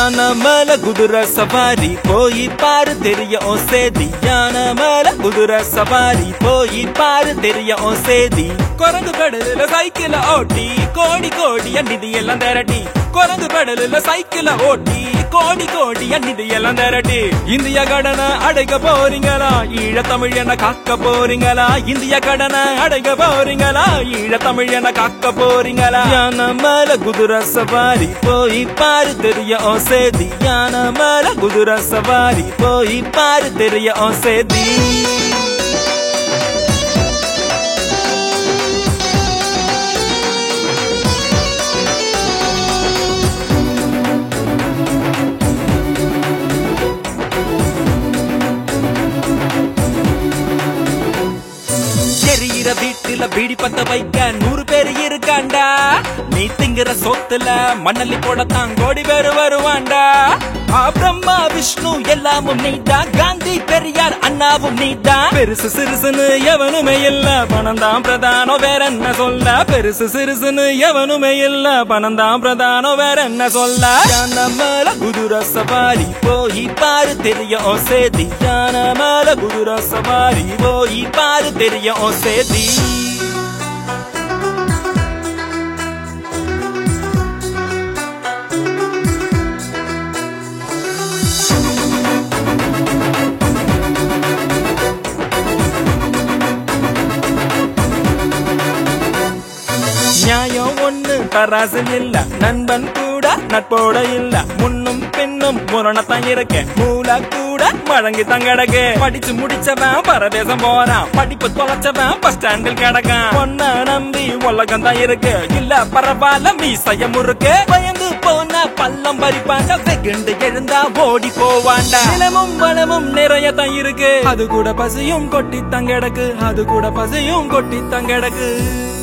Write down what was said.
யானை மேல குதிரை சவாரி போய் பாரு தெரிய ஓ சேதி யானை மேல குதிரை சவாரி போய் பாரு தெரிய ஓ சேதி குரங்கு கடலுல சைக்கிள ஓட்டி கோடி கோடி நிதி எல்லாம் திரட்டி குரங்கு கடலுல சைக்கிள ஓட்டி கோடி கோடி நிதி எல்லாம் திரட்டி இந்திய கடனை அடைக்க போறீங்களா ஈழ தமிழ் என காக்க போறீங்களா இந்திய கடனை அடைக்க போறீங்களா ஈழ தமிழ் என காக்க போறீங்களா யானை மேல குதிரை சவாரி போய் பாரு தெரிய ஓ சேதி யானை மேல குதிரை சவாரி போய் பாரு தெரிய ஓ சேதி எரியிற வீட்டுல பீடி பத்த வைக்க நூறு பேர் இருக்காண்டா நீ திங்கிற சொத்துல மண்ணல்லி போடத்தான் கோடி பேர் வருவாண்டா ஆ, பிரம்மா விஷ்ணு எல்லாமும் நீட்டா காந்தி பெரியார் அண்ணாவும் நீட்டா பெருசு சிறுசுன்னு எவனுமே இல்ல பணம் தான் பிரதானம் வேற என்ன சொல்ல பெருசு சிறுசுன்னு எவனுமே இல்ல பணம் தான் பிரதானம் வேற என்ன சொல்ல யானை மேல குதிரை சவாரி போய் பாரு தெரிய ஓ சேதி யானை மேல குதிரை சவாரி போய் பாரு தெரிய ஓ சேதி நியாயம் ஒண்ணு தராசு இல்ல நண்பன் கூட நட்போட இல்ல முன்னும் பின்னும் முரணத்தான் இருக்க மூல கூட வழங்கி தான் கிடக்கு படிச்சு முடிச்சவன் பரதேசம் போறான் படிப்பு தொலைச்சவன் பஸ் ஸ்டாண்டில் கிடக்கான் பொண்ண நம்பி உலகம் தான் இருக்கு இல்ல பரவாயில்ல மீசைய முறுக்கு பயந்து போன பள்ளம் பறிப்பாங்க வெகுண்டு எழுந்தா ஓடி போவாண்டா நிலமும் வளமும் நிறைய தான் இருக்கு அது கூட பசியும் கொட்டி தான் கிடக்கு அது கூட பசியும் கொட்டி தான் கிடக்கு